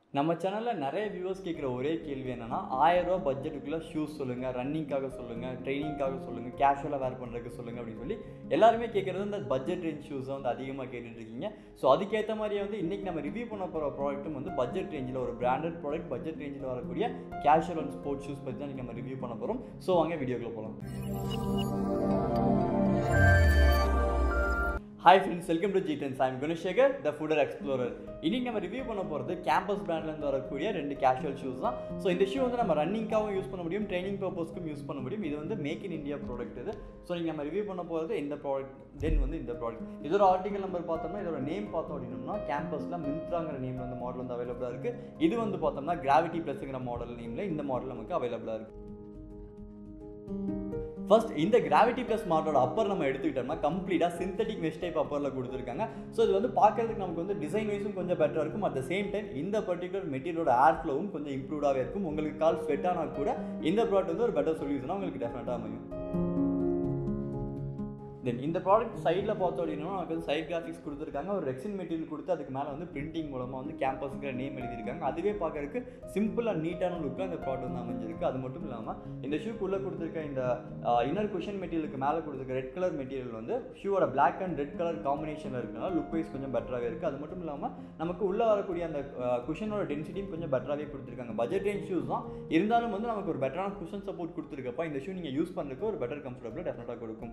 நம்ம சேனலில் நிறைய வியூவர்ஸ் கேட்குற ஒரே கேள்வி என்னன்னா ஆயிரம் ரூபா பட்ஜெட்டுக்குள்ளே ஷூஸ் சொல்லுங்கள் ரன்னிங்காக சொல்லுங்கள் ட்ரைனிங்காக சொல்லுங்கள் கேஷுவலாக வேர் பண்ணுறதுக்கு சொல்லுங்கள் அப்படின்னு சொல்லி எல்லாருமே கேட்குறது இந்த பட்ஜெட் ரேஞ்ச் ஷூஸை வந்து அதிகமாக கேட்டுட்டு இருக்கீங்க ஸோ அதுக்கேற்ற மாதிரியே வந்து இன்றைக்கி நம்ம ரிவ்யூ பண்ண போகிற ப்ராடக்ட்டும் வந்து பட்ஜெட் ரேஞ்சில் ஒரு பிராண்டட் ப்ராடக்ட் பட்ஜெட் ரேஞ்சில் வரக்கூடிய கேஷுவல் அண்ட் ஸ்போர்ட்ஸ் ஷூஸ் பற்றி தான் நம்ம ரிவ்யூ பண்ண போகிறோம் ஸோ வாங்க வீடியோக்குள்ள போகலாம் ஹாய் ஃப்ரெண்ட்ஸ் வெல்கம் டு ஜிடென்ஸ் I'm Gunasekar the footer explorer இன்னைக்கு நம்ம ரிவ்யூ பண்ண போகிறது கேம்பஸ் பிராண்ட்லேருந்து வரக்கூடிய ரெண்டு கேஷுவல் ஷூஸ் தான் ஸோ இந்த ஷூ வந்து நம்ம ரன்னிங்காகவும் யூஸ் பண்ண முடியும் ட்ரைனிங் பர்பஸ்க்கும் யூஸ் பண்ண முடியும் இது வந்து மேக் இன் இந்தியா ப்ராடக்ட் இது ஸோ நீங்கள் நம்ம ரிவ்யூ பண்ண போகிறது இந்த ப்ராடக்ட் தென் வந்து இந்த ப்ராடக்ட் இதோட ஆர்டிகல் நம்பர் பார்த்தோம்னா இதோட நேம் பார்த்தோம் அப்படின்னோம்னா கேம்பஸில் மின்த்ராங்கிற நேம் வந்து மாடல் வந்து அவைலபிளாக இருக்குது இது வந்து பார்த்தோம்னா கிராவிட்டி ப்ளஸ்ங்கிற மாடல் நேமில் இந்த மாடல் நமக்கு அவைலபிளாக இருக்குது ஃபர்ஸ்ட் இந்த கிராவிட்டி ப்ளஸ் மாடலோட அப்பர் நம்ம எடுத்துக்கிட்டோம்னா கம்ப்ளீட்டாக சிந்தட்டிக் மெஷ் டைப் அப்பரில் கொடுத்துருக்காங்க ஸோ இது வந்து பார்க்கறதுக்கு நமக்கு வந்து டிசைன் வைஸும் கொஞ்சம் பெட்டராக இருக்கும் அட் த சேம் டைம் இந்த பர்டிகுலர் மெட்டீரியலோட ஏர் ஃப்ளோவும் கொஞ்சம் இம்ப்ரூவ்டாகவே இருக்கும் உங்களுக்கு கால் ஸ்வெட் ஆனால் கூட இந்த ப்ராடக்ட் வந்து ஒரு பெட்டர் சொல்யூஷனாக உங்களுக்கு டெஃபினட்டாக அமையும் தென் இந்த ப்ராடக்ட் சைடில் பார்த்தோம் அப்படின்னா நமக்கு வந்து சைட் கிராஃபிக்ஸ் கொடுத்துருக்காங்க ஒரு ரெக்ஸின் மெட்டீரியல் கொடுத்து அதுக்கு மேலே வந்து பிரிண்டிங் மூலமாக வந்து கேம்பஸுங்கிற நேம் எழுதியிருக்காங்க அதுவே பார்க்கறதுக்கு சிம்பிள் அண்ட் நீட்டான லுக்காக இந்த ப்ராடக்ட் வந்து அமைஞ்சிருக்கு அது மட்டும் இல்லாமல் இந்த ஷூக்குள்ளே கொடுத்துருக்க இந்த இன்னர் குஷன் மெட்டீரியலுக்கு மேலே கொடுத்துருக்க ரெட் கலர் மெட்டீரியல் வந்து ஷூவோட பிளாக் அண்ட் ரெட் கலர் காம்பினேஷனில் இருக்கனால லுக் வைஸ் கொஞ்சம் பெட்டராகவே இருக்குது அது மட்டும் இல்லாமல் நமக்கு உள்ளே வரக்கூடிய அந்த குஷனோட டென்சிட்டியும் கொஞ்சம் பெட்டராகவே கொடுத்துருக்காங்க பட்ஜெட் ரேஞ்ச் ஷூஸ் தான் இருந்தாலும் வந்து நமக்கு ஒரு பெட்டரான குஷன் சப்போர்ட் கொடுத்துருக்கப்ப இந்த ஷூ நீங்கள் யூஸ் பண்ணுறதுக்கு ஒரு பெட்டர் கம்ஃபர்டபுள் டெஃபினட்டாக கொடுக்கும்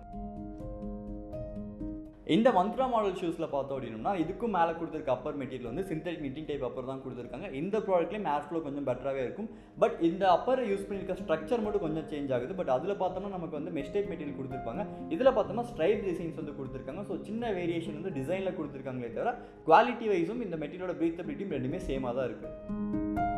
இந்த மந்த்ரா மாடல் ஷூஸில் பார்த்தோம் அப்படின்னா இதுக்கும் மேலே கொடுத்துருக்க அப்பர் மெட்டீரியல் வந்து சிந்தட்டிக் நிட்டிங் டைப் அப்பர் தான் கொடுத்துருக்காங்க இந்த ப்ராடக்ட்லேயும் ஏர் ஃப்ளோ கொஞ்சம் பெட்டராகவே இருக்கும் பட் இந்த அப்பரை யூஸ் பண்ணியிருக்க ஸ்ட்ரக்சர் மட்டும் கொஞ்சம் சேஞ்ச் ஆகுது பட் அதில் பார்த்தோம்னா நமக்கு வந்து மெஷ் டைப் மெட்டீரியல் கொடுத்துருப்பாங்க இதில் பார்த்தோம்னா ஸ்ட்ரைப் டிசைன்ஸ் வந்து கொடுத்துருக்காங்க ஸோ சின்ன வேரியேஷன் வந்து டிசைனில் கொடுத்துருக்காங்களே தவிர குவாலிட்டி வைஸும் இந்த மெட்டீரியலோட பிரீத்தபிலிட்டியும் ரெண்டுமே சேமாக தான் இருக்குது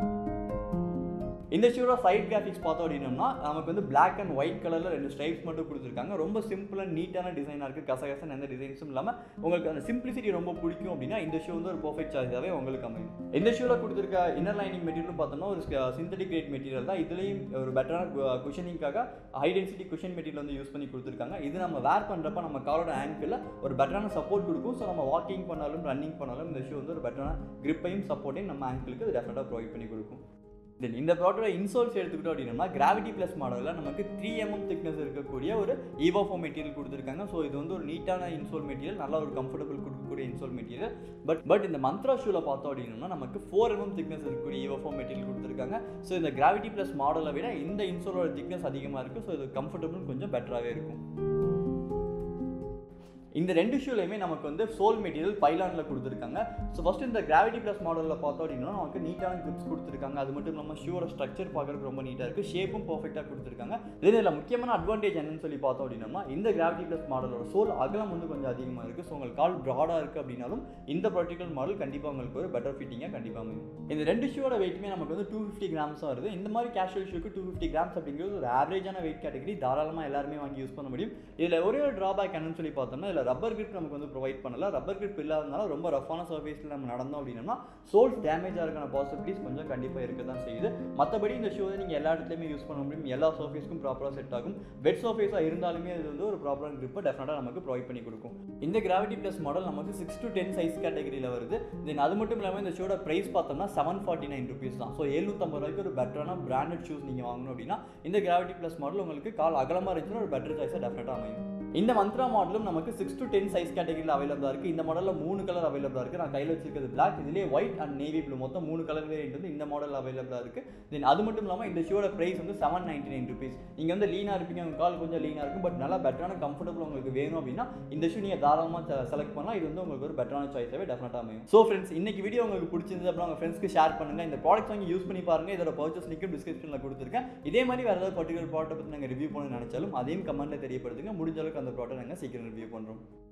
இந்த ஷூரோட சைட் கிராஃபிக்ஸ் பார்த்தோம் அப்படின்னம்னா நமக்கு வந்து பிளாக் அண்ட் ஒயிட் கலரில் ரெண்டு ஸ்ட்ரைப்ஸ் மட்டும் கொடுத்துருக்காங்க ரொம்ப சிம்பிள் அண்ட் நீட்டான டிசைனாக இருக்குது கசகசன் எந்த டிசைன்ஸும் இல்லாமல் உங்களுக்கு அந்த சிம்பிளிசிட்டி ரொம்ப பிடிக்கும் அப்படின்னா இந்த ஷூ வந்து ஒரு பர்ஃபெக்ட் சாய்ஸாகவே உங்களுக்கு அமையும் இந்த ஷூவில் கொடுத்துருக்க இன்னர் லைனிங் மெட்டீரியல் பார்த்தோம்னா ஒரு சிந்தட்டிக் கிரேட் மெட்டீரியல் தான் இதுலேயும் ஒரு பெட்டரான குஷனிங்காக ஹை டென்சிட்டி குஷன் மெட்டீரியல் வந்து யூஸ் பண்ணி கொடுத்துருக்காங்க இது நம்ம வேர் பண்ணுறப்ப நம்ம காலோட ஆங்கிளில் ஒரு பெட்டரான சப்போர்ட் கொடுக்கும் ஸோ நம்ம வாக்கிங் பண்ணாலும் ரன்னிங் பண்ணாலும் இந்த ஷூ வந்து ஒரு பெட்டரான கிரிப்பையும் சப்போர்ட்டையும் நம்ம ஆங்கிளுக்கு இது டெஃபினட்டாக ப்ரொவைட் பண்ணி கொடுக்கும் தென் இந்த ப்ராடக்டோட இன்சோல்ஸ் எடுத்துக்கிட்டோம் அப்படின்னா கிராவிட்டி ப்ளஸ் மாடலில் நமக்கு த்ரீ எம்எம் திக்னஸ் இருக்கக்கூடிய ஒரு ஈவோஃபோ மெட்டீரியல் கொடுத்துருக்காங்க ஸோ இது வந்து ஒரு நீட்டான இன்சோல் மெட்டீரியல் நல்ல ஒரு கம்ஃபர்டபுள் கொடுக்கக்கூடிய இன்சோல் மெட்டீரியல் பட் பட் இந்த மந்த்ரா ஷூவில் பார்த்தோம் அப்படின்னா நமக்கு ஃபோர் எம்எம் திக்னஸ் இருக்கக்கூடிய ஈவோஃபோ மெட்டீரியல் கொடுத்துருக்காங்க ஸோ இந்த கிராவிட்டி ப்ளஸ் மாடலை விட இந்த இன்சோலோட திக்னஸ் அதிகமாக இருக்குது ஸோ இது கம்ஃபர்டபுள் கொஞ்சம் பெட்டராகவே இருக்கும் இந்த ரெண்டு ஷூலையுமே நமக்கு வந்து சோல் மெட்டீரியல் பைலானில் கொடுத்துருக்காங்க ஸோ ஃபஸ்ட் இந்த கிராவிட்டி ப்ளஸ் மாடலில் பார்த்தோம் அப்படின்னா நமக்கு நீட்டான கிரிப்ஸ் கொடுத்துருக்காங்க அது மட்டும் இல்லாமல் ஷூவோட ஸ்ட்ரக்சர் பார்க்குறதுக்கு ரொம்ப நீட்டாக இருக்குது ஷேப்பும் பர்ஃபெக்டாக கொடுத்துருக்காங்க இதில் முக்கியமான அட்வான்டேஜ் என்னன்னு சொல்லி பார்த்தோம் அப்படின்னா இந்த கிராவிட்டி ப்ளஸ் மாடலோட சோல் அகலம் வந்து கொஞ்சம் அதிகமாக இருக்குது ஸோ உங்களுக்கு கால் ப்ராடாக இருக்குது அப்படின்னாலும் இந்த பர்டிகுலர் மாடல் கண்டிப்பாக உங்களுக்கு ஒரு பெட்டர் ஃபிட்டிங்காக கண்டிப்பாக அமையும் இந்த ரெண்டு ஷூவோட வெயிட்டுமே நமக்கு வந்து டூ ஃபிஃப்டி கிராம்ஸாக வருது இந்த மாதிரி கேஷுவல் ஷூக்கு டூ ஃபிஃப்டி கிராம்ஸ் அப்படிங்கிறது ஒரு ஆவரேஜான வெயிட் கேட்டகரி தாராளமாக எல்லாருமே வாங்கி யூஸ் பண்ண முடியும் இதில் ஒரே ஒரு ட்ராபேக் என்னன்னு சொல்லி பார்த்தோம்னா இதில் ரப்பர் கிரிப் நமக்கு வந்து ப்ரொவைட் பண்ணல ரப்பர் கிரிப் இல்லாதனால ரொம்ப ரஃபான சர்ஃபேஸில் நம்ம நடந்தோம் அப்படின்னா சோல்ஸ் டேமேஜ் ஆகிறக்கான பாசிபிலிட்டிஸ் கொஞ்சம் கண்டிப்பாக இருக்க தான் செய்யுது மற்றபடி இந்த ஷூ வந்து நீங்கள் எல்லா இடத்துலையுமே யூஸ் பண்ண முடியும் எல்லா சர்ஃபேஸ்க்கும் ப்ராப்பராக செட் ஆகும் வெட் சர்ஃபேஸாக இருந்தாலுமே இது வந்து ஒரு ப்ராப்பரான கிரிப்பை டெஃபினட்டாக நமக்கு ப்ரொவைட் பண்ணி கொடுக்கும் இந்த கிராவிட்டி ப்ளஸ் மாடல் நமக்கு சிக்ஸ் டு டென் சைஸ் கேட்டகரியில் வருது தென் அது மட்டும் இல்லாமல் இந்த ஷூட ப்ரைஸ் பார்த்தோம்னா செவன் ஃபார்ட்டி நைன் ருபீஸ் தான் ஸோ எழுநூற்றம்பது ரூபாய்க்கு ஒரு பெட்டரான பிராண்டட் ஷூஸ் நீங்கள் வாங்கணும் அப்படின்னா இந்த கிராவிட்டி ப்ளஸ் மாடல் உங்களுக்கு கால் அகலமாக இருந்துச்சுன்னா ஒரு பெட்டர் சாய்ஸாக டெஃபினட்டாக அமையும் இந்த மந்த்ரா மாடலும் நமக்கு சிக்ஸ் டு டென் சைஸ் கேட்டகரியில் அவைலபிளாக இருக்குது இந்த மாடலில் மூணு கலர் அவைலபிளாக இருக்குது நான் கையில் வச்சிருக்கிறது பிளாக் இதுலேயே ஒயிட் அண்ட் நேவி ப்ளூ மொத்தம் மூணு கலர் வேரியன்ட் வந்து இந்த மாடல் அவைலபிளாக இருக்குது தென் அது மட்டும் இல்லாமல் இந்த ஷூவோட ப்ரைஸ் வந்து செவன் நைன்டி நைன் ருபீஸ் நீங்கள் வந்து லீனாக இருப்பீங்க உங்கள் கால் கொஞ்சம் லீனாக இருக்கும் பட் நல்லா பெட்டரான கம்ஃபர்டபுள் உங்களுக்கு வேணும் அப்படின்னா இந்த ஷூ நீங்கள் தாராளமாக செலக்ட் பண்ணலாம் இது வந்து உங்களுக்கு ஒரு பெட்டரான சாய்ஸாகவே டெஃபினட்டாக அமையும் ஸோ ஃப்ரெண்ட்ஸ் இன்னைக்கு வீடியோ உங்களுக்கு பிடிச்சிருந்து அப்புறம் உங்கள் ஃப்ரெண்ட்ஸ்க்கு ஷேர் பண்ணுங்கள் இந்த ப்ராடக்ட் வாங்கி யூஸ் பண்ணி பாருங்கள் இதோட பர்ச்சேஸ் லிங்க் டிஸ்கிரிப்ஷனில் கொடுத்துருக்கேன் இதே மாதிரி வேறு ஏதாவது பர்டிகுலர் ப்ராடக்ட் பற்றி நாங்கள் ரிவ்யூ பண்ண நினைச்சாலும் அதையும் கமெண்ட்டில் தெரியப்படுத்துங்க முடிஞ்ச அளவுக்கு அந்த ப்ராடக்ட் நாங்கள் சீக்கிரம் ரிவ்யூ பண்ணுறோம்